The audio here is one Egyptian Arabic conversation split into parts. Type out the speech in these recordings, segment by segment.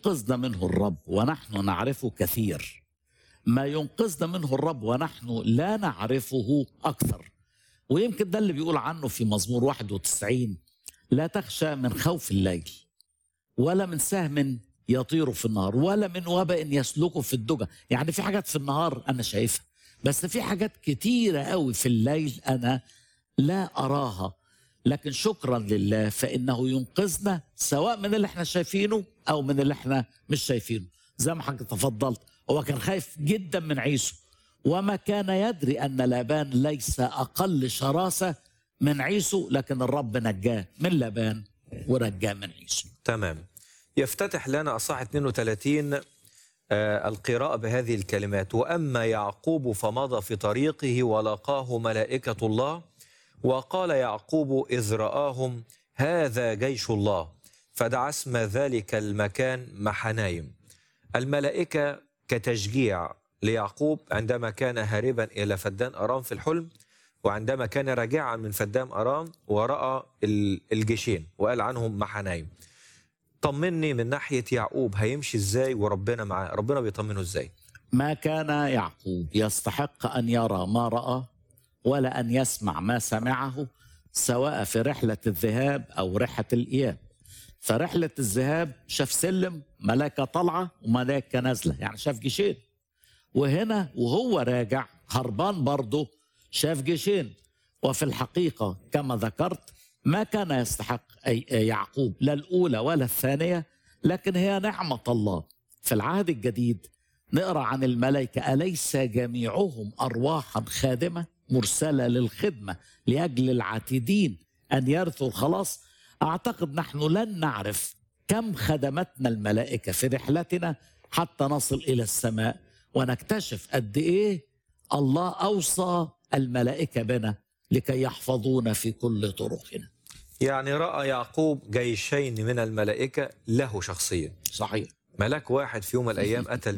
ينقذنا منه الرب ونحن نعرفه كثير ما ينقذنا منه الرب ونحن لا نعرفه أكثر ويمكن ده اللي بيقول عنه في مزمور 91 لا تخشى من خوف الليل ولا من سهم يطير في النهار ولا من وباء يسلكه في الدجى يعني في حاجات في النهار أنا شايفها بس في حاجات كتيرة قوي في الليل أنا لا أراها لكن شكرا لله فإنه ينقذنا سواء من اللي احنا شايفينه أو من اللي احنا مش شايفينه زي ما حضرتك تفضلت هو كان خايف جدا من عيسو وما كان يدري أن لابان ليس أقل شراسة من عيسو لكن الرب نجاه من لابان ونجاه من عيسو تمام يفتتح لنا أصح 32 آه، القراءة بهذه الكلمات وأما يعقوب فمضى في طريقه ولقاه ملائكة الله وقال يعقوب إذ رآهم هذا جيش الله فدعا اسم ذلك المكان محنايم الملائكة كتشجيع ليعقوب عندما كان هاربا إلى فدان أرام في الحلم وعندما كان راجعا من فدان أرام ورأى ال- الجيشين وقال عنهم محنايم طمني من ناحية يعقوب هيمشي ازاي وربنا معاه ربنا بيطمنه ازاي ما كان يعقوب يستحق ان يرى ما راى ولا ان يسمع ما سمعه سواء في رحله الذهاب او رحله الاياب فرحله الذهاب شاف سلم ملائكه طالعه وملائكه نازله يعني شاف جيشين وهنا وهو راجع هربان برضه شاف جيشين وفي الحقيقه كما ذكرت ما كان يستحق أي يعقوب لا الاولى ولا الثانيه لكن هي نعمه الله في العهد الجديد نقرا عن الملائكه اليس جميعهم ارواحا خادمه مرسله للخدمه لاجل العاتدين ان يرثوا الخلاص اعتقد نحن لن نعرف كم خدمتنا الملائكه في رحلتنا حتى نصل الى السماء ونكتشف قد ايه الله اوصى الملائكه بنا لكي يحفظونا في كل طرقنا يعني رأى يعقوب جيشين من الملائكة له شخصيا صحيح ملاك واحد في يوم من الأيام قتل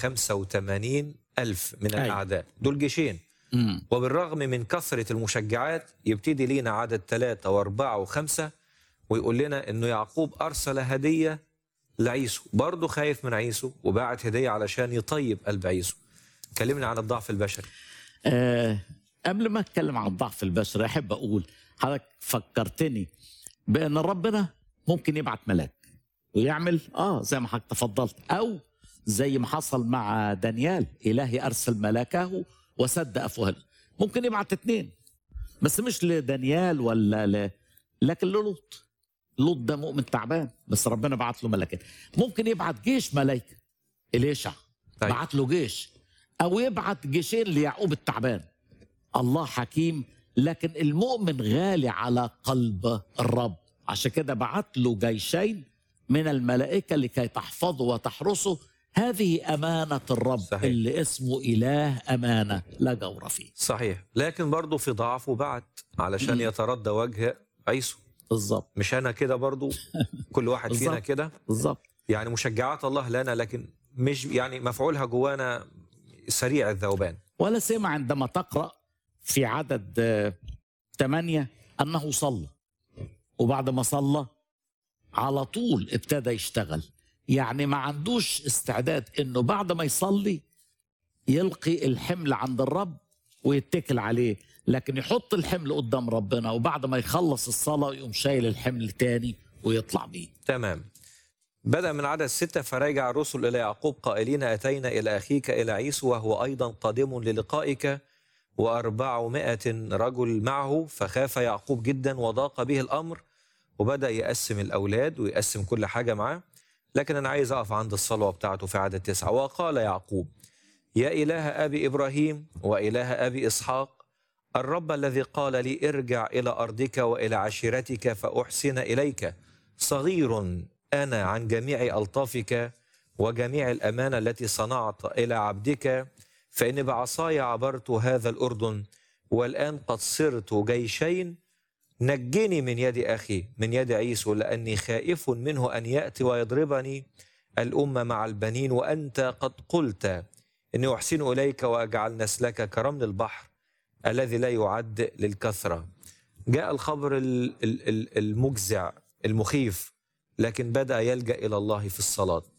185 ألف من أي. الأعداء دول جيشين مم. وبالرغم من كثرة المشجعات يبتدي لينا عدد ثلاثة وأربعة وخمسة ويقول لنا إنه يعقوب أرسل هدية لعيسو برضه خايف من عيسو وبعت هدية علشان يطيب قلب عيسو كلمنا عن الضعف البشري آه قبل ما اتكلم عن الضعف البشري احب اقول حضرتك فكرتني بان ربنا ممكن يبعت ملاك ويعمل اه زي ما حضرتك تفضلت او زي ما حصل مع دانيال الهي ارسل ملاكه وسد افواه ممكن يبعت اتنين بس مش لدانيال ولا ل... لكن للوط لوط ده مؤمن تعبان بس ربنا بعت له ملائكه ممكن يبعت جيش ملائكه اليشع طيب. بعت له جيش او يبعت جيشين ليعقوب التعبان الله حكيم لكن المؤمن غالي على قلب الرب عشان كده بعت له جيشين من الملائكه لكي تحفظه وتحرسه هذه امانه الرب صحيح. اللي اسمه اله امانه لا جور فيه صحيح لكن برضه في ضعفه بعت علشان مم. يتردى وجه عيسو بالظبط مش أنا كده برضه كل واحد فينا بالظبط. كده بالظبط يعني مشجعات الله لنا لكن مش يعني مفعولها جوانا سريع الذوبان ولا سمع عندما تقرا في عدد آه، ثمانية أنه صلى وبعد ما صلى على طول ابتدى يشتغل يعني ما عندوش استعداد انه بعد ما يصلي يلقي الحمل عند الرب ويتكل عليه لكن يحط الحمل قدام ربنا وبعد ما يخلص الصلاة يقوم شايل الحمل تاني ويطلع بيه تمام بدأ من عدد ستة فرجع الرسل إلى يعقوب قائلين أتينا إلى أخيك إلى عيسو وهو أيضا قادم للقائك وأربعمائة رجل معه فخاف يعقوب جدا وضاق به الأمر وبدأ يقسم الأولاد ويقسم كل حاجة معاه لكن أنا عايز أقف عند الصلوة بتاعته في عدد تسعة وقال يعقوب يا إله أبي إبراهيم وإله أبي إسحاق الرب الذي قال لي ارجع إلى أرضك وإلى عشيرتك فأحسن إليك صغير أنا عن جميع ألطافك وجميع الأمانة التي صنعت إلى عبدك فإن بعصاي عبرت هذا الأردن والآن قد صرت جيشين نجني من يد أخي من يد عيسو لأني خائف منه أن يأتي ويضربني الأمة مع البنين وأنت قد قلت إني أحسن إليك وأجعل نسلك كرمل البحر الذي لا يعد للكثرة جاء الخبر ال- ال- ال- المجزع المخيف لكن بدأ يلجأ إلى الله في الصلاة